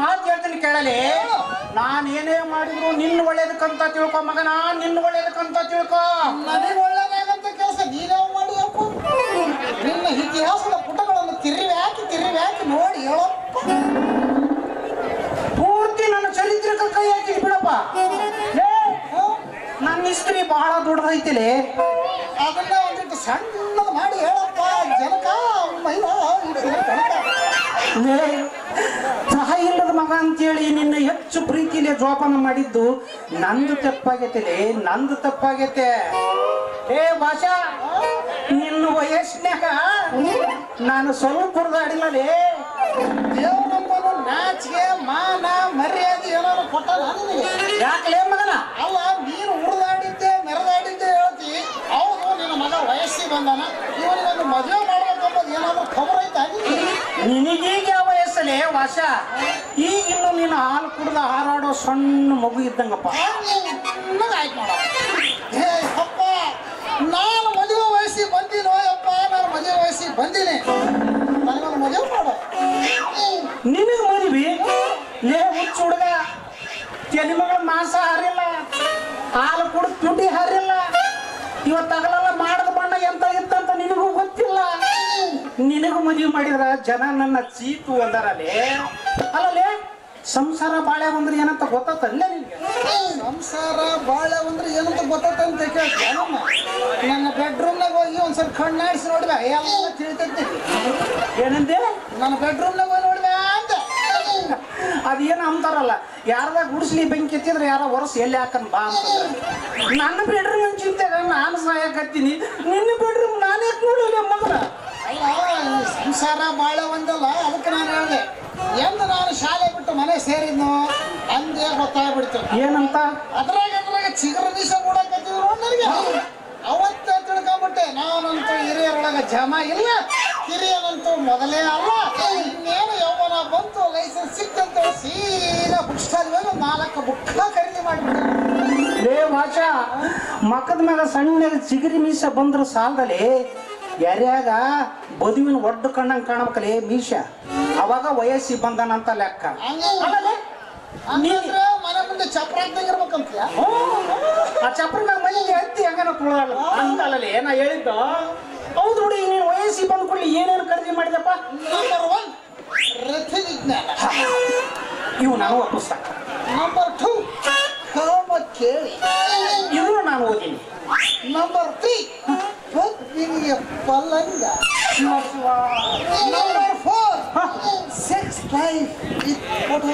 ಮಾತು ಹೇಳ್ತೀನಿ ಕೇಳಲಿ ನಾನು ಏನೇ ಮಾಡಿದ್ರು ನಿನ್ನ ಒಳ್ಳೇದಕ್ಕಂತ ತಿಳ್ಕೊ ಮಗನ ನಿನ್ನ ಒಳ್ಳೇದಕ್ಕಂತ ತಿಳ್ಕೊ ನನಗೆ ಒಳ್ಳೇದಾಗಂತ ಕೆಲಸ ನೀನೇ ಮಾಡಿಯಪ್ಪ ನಿನ್ನ ಇತಿಹಾಸದ ಪುಟಗಳನ್ನು ತಿರುವಿ ಹಾಕಿ ತಿರುವಿ ಹಾಕಿ ನೋಡಿ ಹೇಳಪ್ಪ ಪೂರ್ತಿ ನನ್ನ ಚರಿತ್ರೆಗೆ ಕೈ ಹಾಕಿದ್ ಬಿಡಪ್ಪ ಲೇ, ನನ್ನ ಇಸ್ತ್ರಿ ಬಹಳ ದೊಡ್ಡದೈತಿಲಿ ಅದನ್ನ ಒಂದಿಟ್ಟು ಸಣ್ಣದು ಮಾಡಿ ಹೇಳಪ್ಪ ಜನಕ ಮಹಿಳಾ ಹಿಡಿಸಿದ ಕಣಕ ಲೇ, ತಾಯಿ ಇಲ್ಲದ ಮಗ ಅಂತೇಳಿ ನಿನ್ನ ಹೆಚ್ಚು ಪ್ರೀತಿಲಿ ಜೋಪಾನ ಮಾಡಿದ್ದು ನಂದು ತಪ್ಪಾಗೈತೆ ನಂದು ತಪ್ಪಾಗೈತೆ ಏ ಭಾಷಾ ನಿನ್ನ ವಯಸ್ಸಿನಾಗ ನಾನು ಸ್ವಲ್ಪ ಕುಡ್ದಾಡಿಲ್ಲ ಲೇ ದೇವರಪ್ಪನು ನಾಚಿಗೆ ಮಾನ ಮರ್ಯಾದೆ ಏನಾದ್ರು ಕೊಟ್ಟ ನನಗೆ ಯಾಕಲೇ ಮಗನ ಅಲ್ಲ ನೀನು ಉಳಿದಾಡಿದ್ದೆ ಮೆರೆದಾಡಿದ್ದೆ ಹೇಳ್ತಿ ಹೌದು ನಿನ್ನ ಮಗ ವಯಸ್ಸಿಗೆ ಬಂದಾನ ಇವನಿಗೊಂದು ಮದುವೆ ಮಾಡ್ಬೇಕಂಬುದು ಏನಾದ್ರು ಖಬರ್ ಐತಾ ನಿನಗೆ? ನಿನಗೀಗ ಯಾವ ವಯಸ್ಸಲ್ಲೇ ವಾಸ ಈಗ ಇನ್ನು ನೀನು ಹಾಲು ಕುಡ್ದ ಹಾರಾಡೋ ಸಣ್ಣ ಮಗು ಇದ್ದಂಗಪ್ಪ ನನಗೆ ಆಯ್ತು ನೋಡ ಹೇ ಅಪ್ಪ ನಾನು ಮದುವೆ ವಯಸ್ಸಿಗೆ ಬಂದಿನೋ ಅಪ್ಪ ನಾನು ಮದುವೆ ವಯಸ್ಸಿಗೆ ಬಂದೀನಿ ನನಗೊಂದು ಮದುವೆ ಮಾಡು ನಿನಗೆ ಮದುವೆ ಲೇ ಹುಚ್ಚು ಹುಡುಗ ತಲೆ ಮಗಳ ಮಾಂಸ ಹಾರಿಲ್ಲ ಹಾಲು ಕುಡಿದು ತುಟಿ ಹಾರಿಲ್ಲ ಇವತ್ತಾಗಲೆಲ್ಲ ಮಾಡದ ಬಣ್ಣ ಎಂತ ಇತ್ತಂತ ನಿನಗೂ ಗೊತ್ತಿಲ್ಲ ನಿನಗೂ ಮದುವೆ ಮಾಡಿದ್ರ ಜನ ನನ್ನ ಚೀತು ಅಂದಾರಲೇ ಅಲ್ಲಲೇ ಸಂಸಾರ ಬಾಳೆ ಬಂದ್ರೆ ಏನಂತ ಗೊತ್ತಾತಲ್ಲ ನಿನಗೆ ಸಂಸಾರ ಬಾಳ ಅಂದ್ರೆ ಏನಂತ ಗೊತ್ತಂತ ಕೇಳ್ತೀಯ ನಮ್ಮ ನನ್ನ ಬೆಡ್ರೂಮ್ನಾಗ ಹೋಗಿ ಒಂದ್ಸಲ ಕಣ್ಣಾಡಿಸಿ ನೋಡ್ಬೆ ಎಲ್ಲ ತಿಳಿತೈತಿ ಏನಂದೆ ನನ್ನ ಬೆಡ್ರೂಮ್ನಾಗ ಹೋಗಿ ನೋಡ್ಬೆ ಅಂತ ಅದೇನು ಅಂತಾರಲ್ಲ ಯಾರದ ಗುಡಿಸ್ಲಿ ಬೆಂಕಿ ಎತ್ತಿದ್ರೆ ಯಾರ ವರ್ಷ ಎಲ್ಲಿ ಹಾಕನ್ ಬಾ ಅಂತಂದ್ರೆ ನನ್ನ ಬೆಡ್ರೂಮ್ ಚಿಂತೆಗ ನಾನು ಸಹಾಯಕತ್ತೀನಿ ನಿನ್ನ ಬೆಡ್ರೂಮ್ ನಾನೇ ಯಾಕೆ ನೋಡಿಲ್ಲ ಮಗಳ ಅಲ್ಲ ಈ ಸಂಸಾರ ಬಾಳ ಒಂದಲ್ಲ ಅದಕ್ಕೆ ನಾನು ಹೇಳಿದೆ ಎಂದು ನಾನು ಶಾಲೆ ಬಿಟ್ಟು ಮನೆ ಸೇರಿದ್ನು ಅಂದೇ ಗೊತ್ತಾಗ್ಬಿಡ್ತು ಏನಂತ ಅದ್ರಾಗ ಅದ್ರಾಗ ಚಿಗರ ಮೀಸ ಮೂಡಕತ್ತಿದ್ರು ನನಗೆ ಅವತ್ತೇ ತಿಳ್ಕೊಂಬಿಟ್ಟೆ ನಾನಂತೂ ಹಿರಿಯರೊಳಗ ಜಮ ಇಲ್ಲ ಹಿರಿಯನಂತೂ ಮೊದಲೇ ಅಲ್ಲ ಇನ್ನೇನು ಯೌವನ ಬಂತು ಲೈಸೆನ್ಸ್ ಸಿಕ್ತಂತ ಸೀದಾ ಬುಕ್ ಸ್ಟಾಲ್ ಹೋಗಿ ಒಂದ್ ನಾಲ್ಕು ಬುಕ್ ಖರೀದಿ ಮಾಡಿಬಿಟ್ಟೆ ಲೇ ವಾಚ ಮಕ್ಕದ ಮ್ಯಾಗ ಸಣ್ಣ ಚಿಗರಿ ಮೀಸ ಬಂದ್ರ ಸಾಲದಲ್ಲಿ ಯಾರ್ಯಾಗ ಬದುವಿನ ಒಡ್ಡು ಕಣ್ಣಂಗ್ ಕಾಣಬೇಕಲೇ ಮೀಸ ಅವಾಗ ವಯಸ್ಸಿಗೆ ಬಂದನಂತ ಲೆಕ್ಕ ಅಲ್ಲಲೇ? ಹಂಗಂದ್ರೆ ಮನೆ ಮುಂದೆ ಚಪ್ರಾಗ್ದಂಗಿರ್ಬೇಕಂತೀಯ ಆ ಚಪ್ರ ಮ್ಯಾಗ ಮನೆಗೆ ಹತ್ತಿ ಹಂಗನ ತುಳಲ್ಲ ಹಂಗಲ್ಲಲೇ ನಾ ಹೇಳಿದ್ದು ಹೌದು ನೋಡಿ ನೀನು ವಯಸ್ಸಿಗೆ ಬಂದ ಕೂಡಲೇ ಏನೇನು ಖರೀದಿ ಮಾಡಿದಪ್ಪ ನಂಬರ್ ಒನ್ ರಥಿ ವಿಜ್ಞಾನ ಇವು ನಾನು ಪುಸ್ತಕ ನಂಬರ್ ಟೂ ಕಾಮ ಕೇಳಿ ಇದನ್ನು ನಾನು ಓದೀನಿ ನಂಬರ್ ತ್ರೀ ಪತ್ನಿಗೆ ಪಲ್ಲಂಗ number four sex life with photo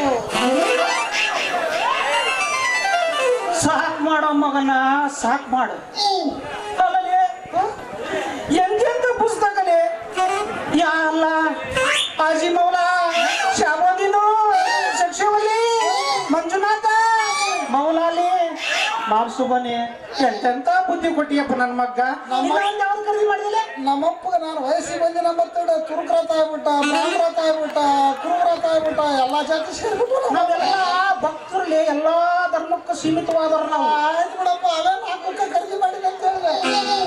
ಸಾಕ್ ಮಾಡೋ ಮಗನ ಸಾಕ್ ಮಾಡು ಅಲ್ಲಲೇ ಎಂತೆಂತ ಪುಸ್ತಕಲೇ ಯಾ ಅಲ್ಲ ಆಜಿ ಮೌಲಾ ಶಾಬೋದಿನು ಸಕ್ಷವಲ್ಲಿ ಮಂಜುನಾಥ ಮೌಲಾಲಿ ಮಾಂಸುಬನೆ ಎಂತೆಂತ ಬುದ್ಧಿ ಕೊಟ್ಟಿಯಪ್ಪ ನನ್ನ ಮಗ್ಗ ಇನ್ನೊಂದ್ ಯಾವ್ದು ಖರೀದಿ ಮಾಡಿದಿಲ್ಲ ನಮ್ಮಪ್ಪಗ ನಾನು ವಯಸ್ಸಿಗೆ ಬಂದಿ ನಂಬರ್ ತರ್ಡ್ ತುರುಕ್ರಾತ ಆಗ್ಬಿಟ್ಟ ಬ್ರಾಹ್ಮರಾತ ಆಗ್ಬಿಟ್ಟ ಕುರುಬ್ರಾತ ಆಗ್ಬಿಟ್ಟ ಎಲ್ಲಾ ಜಾತಿ ಸೇರ್ಬಿಟ್ಟು ನಾವೆಲ್ಲ ಭಕ್ತರಲ್ಲಿ ಎಲ್ಲಾ ಧರ್ಮಕ್ಕೂ ಸೀಮಿತವಾದವ್ರು ನಾವು ಆಯ್ತು ಬಿಡಪ್ಪ ಅವೇ ನಾಲ್ಕು ಖರೀದಿ ಮಾಡಿದೆ ಅಂತ ಹೇಳಿದೆ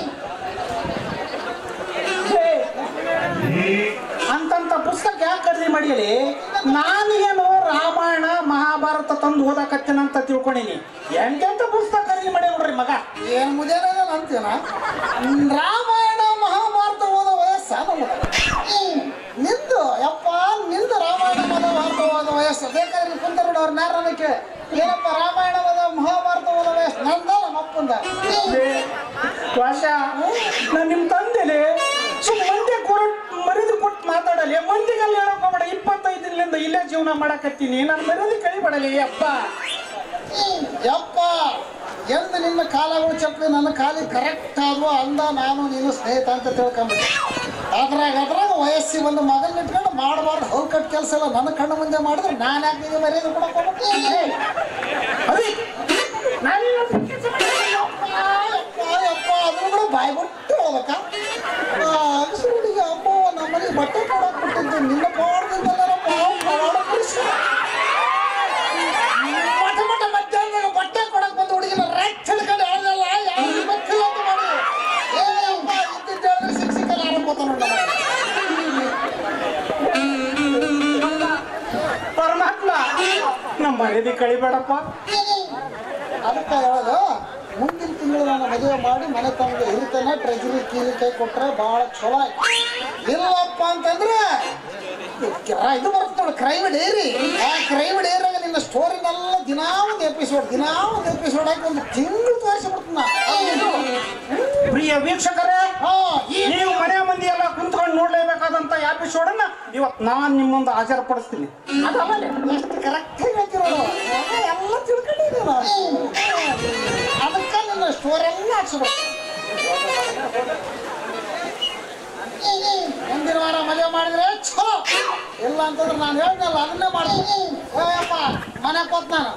ಅಂತಂತ ಪುಸ್ತಕ ಯಾಕೆ ಖರೀದಿ ಮಾಡಿಲಿ ನಾನು ಏನು ರಾಮಾಯಣ ಮಹಾಭಾರತ ತಂದು ಓದಾಕತ್ತೇನಂತ ತಿಳ್ಕೊಂಡಿನಿ ಎಂತೆಂತ ಪುಸ್ತಕ ಖರೀದಿ ಮಾಡಿ ನೋಡ್ರಿ ಮಗ ಏನ್ ಮುದೇನ ಅಂತೀನ ರಾಮಾಯಣ ಮಹಾಭಾರತ ಓದೋ ವಯಸ್ಸ ನಮ್ಮದು ನಿಂದು ಯಪ್ಪ ನಿಂದು ರಾಮಾಯಣ ಮಹಾಭಾರತ ಓದೋ ವಯಸ್ಸು ಬೇಕಾದ್ರೆ ಕುಂತ ಬಿಡು ಅವ್ರ ನಾರನ ಕೇಳಿ ಏನಪ್ಪ ರಾಮಾಯಣ ಓದೋ ಮಹಾಭಾರತ ಓದೋ ವಯಸ್ಸು ನಂದ ನಮ್ಮ ಅಪ್ಪಂದ ವಾಶ ನಾನು ನಿಮ್ಮ ತಂದೆಲೆ ಸುಮ್ ಮಂದಿ ಕೊರಟ್ ಮರಿದು ಕೊಟ್ಟು ಮಾತಾಡಲಿ ಮಂದಿಗೆಲ್ಲ ಹೇಳಕ್ ಹೋಗ್ಬೇಡ ಇಪ್ಪತ್ತೈದು ದಿನದಿಂದ ಇಲ್ಲೇ ಜೀವನ ಮಾಡಕತ್ತೀನಿ ನಾನು ಮರ್ಯಾದೆ ಕಳಿಬೇಡಲಿ ಅಪ್ಪ ಯಪ್ಪ ಎಂದು ನಿನ್ನ ಕಾಲಗಳು ಚಪ್ಪಲಿ ನನ್ನ ಕಾಲಿಗೆ ಕರೆಕ್ಟ್ ಆದ್ವು ಅಂದ ನಾನು ನೀನು ಸ್ನೇಹಿತ ಅಂತ ತಿಳ್ಕೊಂಬಿಟ್ಟೆ ಅದ್ರಾಗ ಅದ್ರಾಗ ವಯಸ್ಸಿಗೆ ಒಂದು ಮಗನ ಇಟ್ಕೊಂಡು ಮಾಡಬಾರ್ದು ಹೌಲ್ ಕಟ್ ಕೆಲಸ ಎಲ್ಲ ನನ್ನ ಕಣ್ಣು ಮುಂದೆ ಮಾಡಿದ್ರೆ ನಾನು ಯಾಕೆ ನಿಮಗೆ ಮರ್ಯಾದೆ ಕೊಡಕ್ ಹೋಗ್ಬೇಕು ಅವಿ ನಾನೇನು ಯಪ್ಪ ಅದನ್ನು ಕೂಡ ಬಾಯಿ ಬಿಟ್ಟು ಹೇಳ್ಬೇಕಾ ಹುಡುಗಿ ಅಮ್ಮ ನಮ್ಮನೆಗೆ ಬಟ್ಟೆ ಕೊಡಕ್ ಬಿಟ್ಟಿದ್ದು ನಿನ್ನ ಪಾಡ್ದಿಂದಲ್ಲ ಪವಾಡ ಬಿಡಿಸಿ ಮಠ ಮಠ ಮಧ್ಯಾಹ್ನದಾಗ ಬಟ್ಟೆ ಕೊಡಕ್ ಬಂದು ಹುಡುಗಿನ ರೈಟ್ ಹಿಡ್ಕೊಂಡು ಹೇಳ್ದಲ್ಲ ಯಾರು ಗೊತ್ತಿಲ್ಲ ಅಂತ ಮಾಡಿ ಏ ಅಪ್ಪ ಇದ್ದಿದ್ದು ಹೇಳಿದ್ರೆ ಸಿಕ್ ಸಿಕ್ಕಲ್ಲ ಆಡಕ್ಕೋತ ನೋಡ ಪರಮಾತ್ಮ ನಮ್ಮ ಮನೆದಿ ಕಳಿಬೇಡಪ್ಪ ಅದಕ್ಕೆ ಹೇಳೋದು ಮುಂದಿನ ತಿಂಗಳು ನಾನು ಮದುವೆ ಮಾಡಿ ಮನೆ ತಮಗೆ ಹಿರಿತೇನೆ ಟ್ರೆಜರಿ ಕೀಲಿ ಕೈ ಕೊಟ್ರೆ ಭಾಳ ಚಲೋ ಆಯ್ತು ಇಲ್ಲಪ್ಪ ಅಂತಂದ್ರೆ ಕಿರ- ಇದು ಬರುತ್ತೆ ನೋಡಿ ಕ್ರೈಮ್ ಡೈರಿ ಆ ಕ್ರೈಮ್ ಡೈರಿಯಾಗ ನಿನ್ನ ಸ್ಟೋರಿನೆಲ್ಲ ದಿನಾ ಒಂದು ಎಪಿಸೋಡ್ ದಿನಾ ಒಂದು ಎಪಿಸೋಡ್ ಹಾಕಿ ಒಂದು ತಿಂಗಳು ತೋರಿಸ್ಬಿಡ್ತೀನಿ ನಾನು ಪ್ರಿಯ ವೀಕ್ಷಕರೇ ಹಾ ಈ ನೀವು ಮನೆ ಮಂದಿ ಎಲ್ಲ ಕುಂತ್ಕೊಂಡು ನೋಡ್ಲೇಬೇಕಾದಂತ ಎಪಿಸೋಡನ್ನ ಇವತ್ತು ನಾನು ನಿಮ್ಮ ಮುಂದೆ ಹಾಜರುಪಡಿಸ್ತೀನಿ ಎಷ್ಟು ಕರೆಕ್ಟ್ ಹೇಳ್ತಿರೋದು ಎಲ್ಲ ತಿಳ್ಕೊಂಡಿದ್ದೀನಿ ನಾನು ಅದಕ್ಕೆ ನನ್ನ ಸ್ಟೋರಿ ಎಲ್ಲ ಹಾಕ್ಸ್ಬೇಕು ಮುಂದಿನ ವಾರ ಮದುವೆ ಮಾಡಿದ್ರೆ ಚಲೋ ಇಲ್ಲ ಅಂತಂದ್ರೆ ನಾನು ಹೇಳ್ದಲ್ಲ ಅದನ್ನೇ ಮಾಡ್ತೀನಿ ಏಯಪ್ಪ ಮನೆ ಕೊತ್ ನಾನು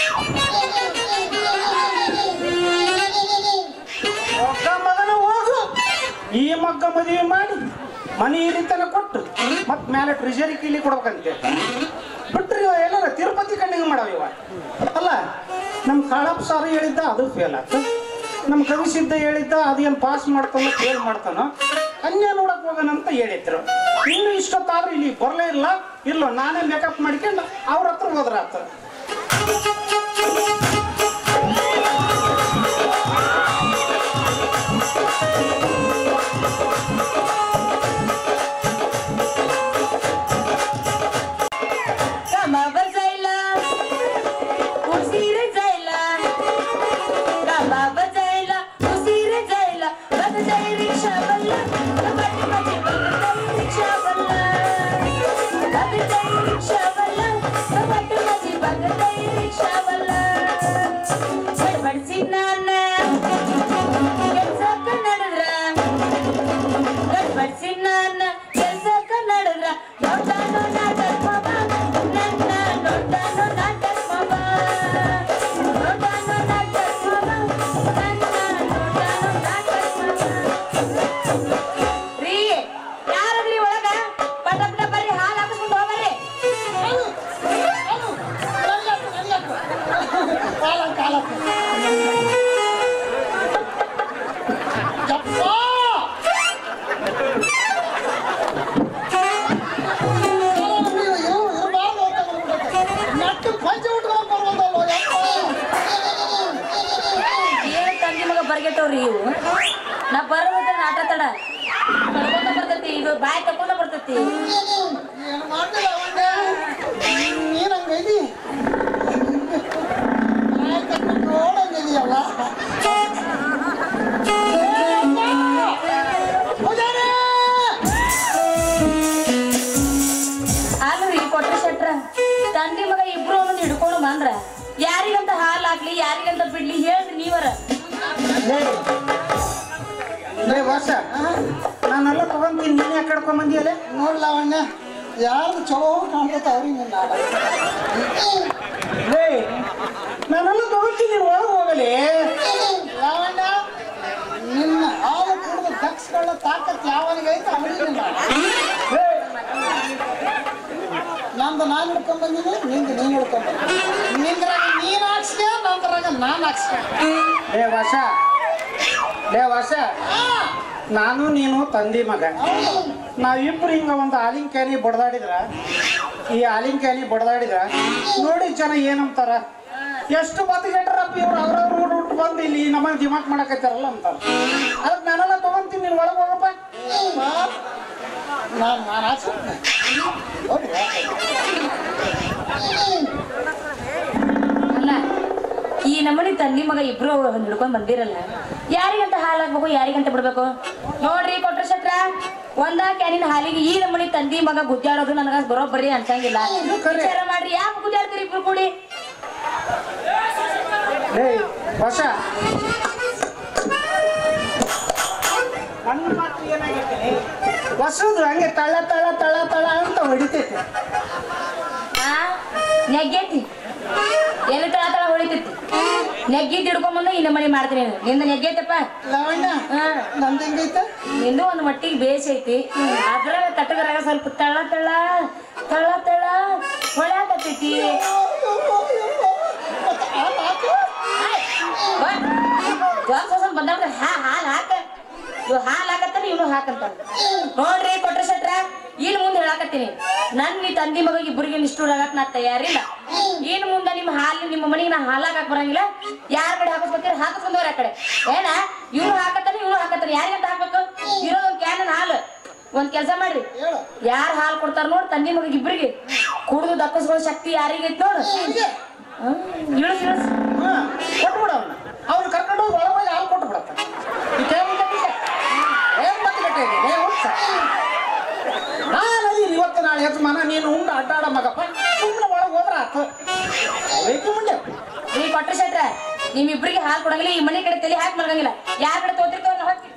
ಒಬ್ಬ ಮಗನ ಹೋಗು ಈ ಮಗ್ಗ ಮದುವೆ ಮಾಡಿ ಮನೆ ಹಿರಿತನ ಕೊಟ್ಟು ಮತ್ ಮೇಲೆ ಟ್ರೆಜರಿ ಕೀಲಿ ಕೊಡ್ಬೇಕಂತೆ ಬಿಟ್ರಿ ಇವ ಎಲ್ಲಾರ ತಿರುಪತಿ ಕಣ್ಣಿಗೆ ಮಾಡವ ಇವ ಅಲ್ಲ ನಮ್ಮ ಕಾಳಪ್ಪ ಸಾರು ಹೇಳಿದ್ದ ಅದು ಫೇಲ್ ಆಯ್ತು ನಮ್ಮ ಕವಿಸಿದ್ದ ಹೇಳಿದ್ದ ಅದೇನು ಪಾಸ್ ಮಾಡ್ತಾನೋ ಫೇಲ್ ಮಾಡ್ತಾನೋ ಕನ್ಯಾ ನೋಡಕ್ ಹೋಗೋಣ ಅಂತ ಹೇಳಿದ್ರು ಇನ್ನು ಇಷ್ಟೊತ್ತಾದ್ರೂ ಇಲ್ಲಿ ಬರಲೇ ಇಲ್ಲ ಇಲ್ಲೋ ನಾನೇ ಮೇಕಪ್ ಮಾಡ್ಕೊಂಡು ಅವ್ರ ಹತ್ರ ಹೋದ್ರ ಆತ कामावर जायला उशीर जायला कामावर जायला उशीर जायला बघताय रिक्षावाला पाठी पाठी बघताय रिक्षावाला बघताय रिक्षावाला पाठी पाठी बघताय रिक्षावाला बडबडसी नाना ಕೆಲ್ಸಕ್ಕ ನಡೆದ್ರ ಗಡ್ಬಡ್ಸಿ ನಾನ ಕೆಲ್ಸಕ್ಕ ನಡೆದ್ರ ನೋಡ್ತಾನೋ ನಾಟಕ ಮಾವ ನನ್ನ ನೋಡ್ತಾನೋ ನಾಟಕ ಮಾವ ನೋಡ್ತಾನೋ ನಾಟಕ ಮಾವ ನನ್ನ ನೋಡ್ತಾನೋ ನಾಟಕ ಮಾವ ರೀ ಯಾರದ್ರಿ ಒಳಗ ಪಟ ಪಟ ಬರ್ರಿ ಹಾಲು ಹಾಕಿಸ್ಕೊಂಡು ಹೋಗ್ಬರ್ರಿ ಕಾಲ ಕಾಲ ಯಪ್ಪ ನಟ್ಟು ಪಂಚೆ ಉಟ್ಕೊಂಡು ಬರ್ಬೋದಲ್ವ ಏನು ತಂಗಿ ಮಗ ಬರ್ಗೆಟ್ಟವ್ರಿ ಇವು ನಾ ಬರೋದಂತ ಆಟ ತಡ ಕರ್ಕೊಂಡ ಬರ್ತೈತಿ ಇದು ಬಾಯ್ ತಕೊಂಡ ಬರ್ತೈತಿ ಏನು ಮಾಡ್ತಿಲ್ಲ ಅವನ್ನೇ ನೀನು ಹಂಗೈದಿ ನೋಡಂಗಿದೆಯಲ್ಲ ಅಲ್ರಿ ಕೊಟ್ಟ ಶೆಟ್ರ ತಂದಿ ಮಗ ಇಬ್ರು ಒಂದೊಂದು ಹಿಡ್ಕೊಂಡು ಬಂದ್ರ ಯಾರಿಗಂತ ಹಾಲ್ ಹಾಕ್ಲಿ ಯಾರಿಗಂತ ಬಿಡ್ಲಿ ಹೇಳ್ರಿ ನೀವರ ಲೇ ವಾಸ ನಾನೆಲ್ಲ ತಗೊಂತೀನಿ ನೀನು ಯಾಕೆ ಕಡ್ಕೊಂಡ್ ಬಂದಿಯಲ್ಲ ನೋಡ್ಲ ಅವಣ್ಣ ಯಾರ್ದು ಚಲೋ ಕಾಣ್ತೈತೆ ಅವ್ರಿಗೆ ನಿನ್ನ ಲೇ ನಾನೆಲ್ಲ ತಗೊಂತೀನಿ ನೀನು ಒಳಗೆ ಹೋಗಲಿ ಯಾವಣ್ಣ ನಿನ್ನ ಹಾಲು ಕುಡಿದು ದಕ್ಷಗಳ ತಾಕತ್ ಯಾವನಿಗೈತೆ ಅವನಿಗೆ ನಿನ್ನ ಲೇ, ನಂದು ನಾನು ಹಿಡ್ಕೊಂಡ್ ಬಂದಿನಿ ನಿಂದು ನೀನು ಹಿಡ್ಕೊಂಡ್ ಬಂದಿನಿ ನಿಂದ್ರಾಗ ನೀನು ಹಾಕ್ಸ್ಕೆ ನಂದ್ರಾಗ ನಾನು ಹಾಕ್ಸ್ಕೆ ಲೇ ವಾಸ ಲೇ ವಾಸ ನಾನು ನೀನು ತಂದಿ ಮಗ ನಾವಿಬ್ರು ಹಿಂಗ ಒಂದು ಹಾಲಿನ ಕ್ಯಾನಿ ಬಡ್ದಾಡಿದ್ರ ಈ ಹಾಲಿನ ಕ್ಯಾನಿ ಬಡ್ದಾಡಿದ್ರ ನೋಡಿ ಜನ ಏನಂತಾರ ಎಷ್ಟು ಬತ್ತಿಗೆಟ್ರಪ್ಪ ಇವ್ರು ಅವ್ರವ್ರ ಊಟ ಉಟ್ಟು ಬಂದು ಇಲ್ಲಿ ನಮ್ಮ ದಿಮಾಕ್ ಮಾಡಕತ್ತಾರಲ್ಲ ಅಂತಾರ ಅದಕ್ಕೆ ನಾನೆಲ್ಲ ತಗೊಂತೀನಿ ನೀನು ಒಳಗೆ ಹೋಗಪ್ಪ ನಾನು ನಾನು ಹಾಕ್ಸ್ಕೊಂಡೆ ಹೋಗ್ರಿ ಅಲ್ಲ ಈ ನಮ್ಮನಿ ತಂದಿ ಮಗ ಇಬ್ರು ಹಿಡ್ಕೊಂಡ್ ಬಂದಿರಲ್ಲ ಯಾರಿಗಂತ ಹಾಲ್ ಹಾಕ್ಬೇಕು ಯಾರಿಗಂತ ಬಿಡ್ಬೇಕು ನೋಡ್ರಿ ಕೊಟ್ರ ಶೆಟ್ರ ಒಂದ ಕ್ಯಾನಿನ ಹಾಲಿಗೆ ಈ ನಮ್ಮನಿ ತಂದಿ ಮಗ ಗುದ್ದಾಡೋದು ನನಗ ಬರೋಬ್ಬರಿ ಅನ್ಸಂಗಿಲ್ಲ ವಿಚಾರ ಮಾಡ್ರಿ ಯಾಕೆ ಗುದ್ದಾಡ್ತೀರಿ ಇಬ್ರು ಕೂಡಿ ಲೇ ಹೊಸ ನನ್ನ ಮಾತು ಏನಾಗೈತೆ ಹೊಸದು ಹಂಗೆ ತಳ ತಳ ತಳ ತಳ ಅಂತ ಹೊಡಿತೈತೆ ಆ ನೆಗ್ಗೈತಿ ಎಲ್ಲಿ ತಳ ತಳ ಹೊಳಿತೈತಿ ನೆಗ್ಗಿದ್ ಹಿಡ್ಕೊಂಬಂದು ಈ ನಮ್ಮನಿ ಮಾಡ್ತೀನಿ ನಾನು. ನಿಂದ ನೆಗ್ಗೈತಪ್ಪ ಲಾವಣ್ಯ ಹಾ ನಂದು ಹೆಂಗೈತೆ ನಿಂದು ಒಂದು ಮಟ್ಟಿಗೆ ಬೇಸ್ ಐತಿ ಅದ್ರಾಗ ತಟ್ಟದ್ರಾಗ ಸ್ವಲ್ಪ ತಳ ತಳ ತಳ ತಳ ಹೊಳ್ಯಾಕತ್ತೈತಿ ಮತ್ತೆ ಹಾಲು ಹಾಕು ಜೋಸ ಬಂದಾಗ ಹಾ ಹಾಲ್ ಹಾಕ ಇವ್ ಹಾಲ್ ಹಾಕತ್ತಾನ ಇವನು ಹಾಕಂತ ನೋಡ್ರಿ ಕೊಟ್ರ ಶೆಟ್ರ ಇಲ್ಲಿ ಮುಂದೆ ಹೇಳಾಕತ್ತೀನಿ ನನ್ ಈ ತಂದಿ ಮಗ ಇಬ್ಬರಿಗೆ ನಿಷ್ಠೂರ ಆಗಕ್ ನಾ ತಯಾರಿಲ್ಲ ಇನ್ ಮುಂದೆ ನಿಮ್ಮ ಹಾಲು ನಿಮ್ಮ ಮನೆಗೆ ನಾ ಹಾಲು ಹಾಕಕ್ ಬರಂಗಿಲ್ಲ ಯಾರ ಕಡೆ ಹಾಕಿಸ್ಬೇಕಿರ ಹಾಕಿಸ್ಕೊಂಡವ್ರ ಆ ಕಡೆ ಏನ ಇವ್ರು ಹಾಕತ್ತಾನೆ ಇವ್ರು ಹಾಕತ್ತಾನೆ ಯಾರಿಗಂತ ಹಾಕ್ಬೇಕು ಇರೋದೊಂದ್ ಕ್ಯಾನ್ ಹಾಲು ಒಂದ್ ಕೆಲಸ ಮಾಡ್ರಿ ಹೇಳು ಯಾರ್ ಹಾಲು ಕೊಡ್ತಾರ ನೋಡ್ ತಂದಿ ಮಗ ಇಬ್ರಿಗೆ ಕುಡಿದು ದಕ್ಕಸ್ಕೊಳ್ಳೋ ಶಕ್ತಿ ಯಾರಿಗೈತ್ ನೋಡು ಹೀಗೆ ಹ್ಮ್, ಇಳಿಸ್ ಇಳಿಸ್ ಹಾ ಕೊಟ್ಬಿಡ ಅವನ್ನ ಅವ್ನು ಕರ್ಕೊಂಡು ಹೋಗಿ ಒಳಗೆ ಹಾಲು ಕೊಟ್ಟು ಬಿಡತ್ತ ಈ ಕೇಳಿ ಏನ್ ಮತ್ತೆ ಗಟ್ಟೆ ಇದೆ ಏ ಹುಚ್ಚ ನಾನು ಇವತ್ತು ನಾಳೆ ಯಜಮಾನ ನೀನು ಉಂಡು ಅಡ್ಡಾಡ ಮಗಪ್ಪ ಸುಮ್ಮನೆ ಒಳಗೆ ಹೋದ್ರ ಆತು ಬೇಕು ಮುಂದೆ ನೀ ಕೊಟ್ರ ಶೆಟ್ರ ನಿಮ್ ಇಬ್ರಿಗೆ ಹಾಲು ಕೊಡಂಗಿಲ್ಲ ಈ ಮನೆ ಕಡೆ ತಲೆ ಹಾಕಿ ಮಲ್ಗಂಗಿಲ್ಲ ಯಾರ ಕಡೆ ತೋತಿರ್ತೇವ ಹೋಗ್ತಿ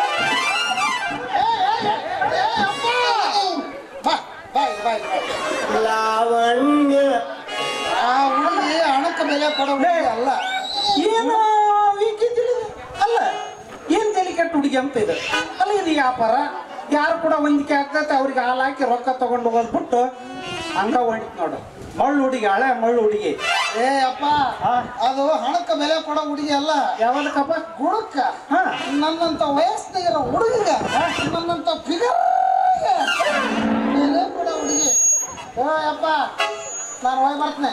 ಏ ಅಪ್ಪ ಬಾ ಬಾ ಇಲ್ಲಿ, ಬಾ ಇಲ್ಲಿ, ಬಾ ಇಲ್ಲಿ. ಲಾವಣ್ಯ ಆ ಹುಡುಗಿ ಹಣಕ್ಕೆ ಬೆಲೆ ಕೊಡೋ ಹುಡುಗಿ ಅಲ್ಲ ಏನು ಈಕೆ ತಿಳಿದು ಅಲ್ಲ ಏನ್ ತಲೆ ಕೆಟ್ಟ ಹುಡುಗಿ ಅಂತ ಇದೆ ಅಲ್ಲ ಇದು ವ್ಯಾಪಾರ ಯಾರು ಕೂಡ ಹೊಂದಿಕೆ ಆಗ್ತೈತೆ ಅವ್ರಿಗೆ ಹಾಲು ಹಾಕಿ ರೊಕ್ಕ ತಗೊಂಡು ಹೋಗ್ಬಿಟ್ಟು ಹಂಗ ಹೊಡಿತ್ ನೋಡು ಮಳ್ಳು ಹುಡುಗಿ ಹಳೆ ಮಳ್ಳು ಹುಡುಗಿ ಏ ಅಪ್ಪ ಹಾ. ಅದು ಹಣಕ್ಕೆ ಬೆಲೆ ಕೊಡೋ ಹುಡುಗಿ ಅಲ್ಲ ಯಾವ್ದಕ್ಕಪ್ಪ ಗುಣಕ್ಕ ಹಾ ನನ್ನಂತ ವಯಸ್ಸಿಗಿರೋ ಹುಡುಗಿಗ ನನ್ನಂತ ಫಿಗರ್ ಬೆಲೆ ಕೊಡೋ ಹುಡುಗಿ ಓ ಅಪ್ಪ ನಾನು ಹೋಗಿ ಬರ್ತೇನೆ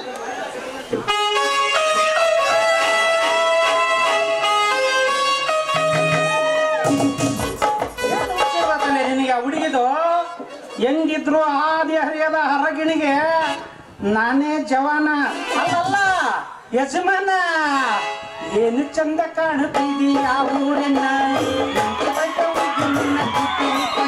ಏನು ಹುಚ್ಚಿರ್ಬೇಕಲ್ಲ ನಿನಗೆ ಆ ಹುಡುಗಿದು ಹೆಂಗಿದ್ರು ಆದಿ ಹರಿಯದ ಹರಗಿಣಿಗೆ ನಾನೇ ಜವಾನ ಅಲ್ಲಲ್ಲ ಯಜಮಾನ ಏನು ಚಂದ ಕಾಣುತ್ತಿದಿ ಆ ಊರನ್ನ ನಿಂತು ಬೈತ ಹುಡುಗಿ ನಿನ್ನ ಕಿತ್ತಿರಿತ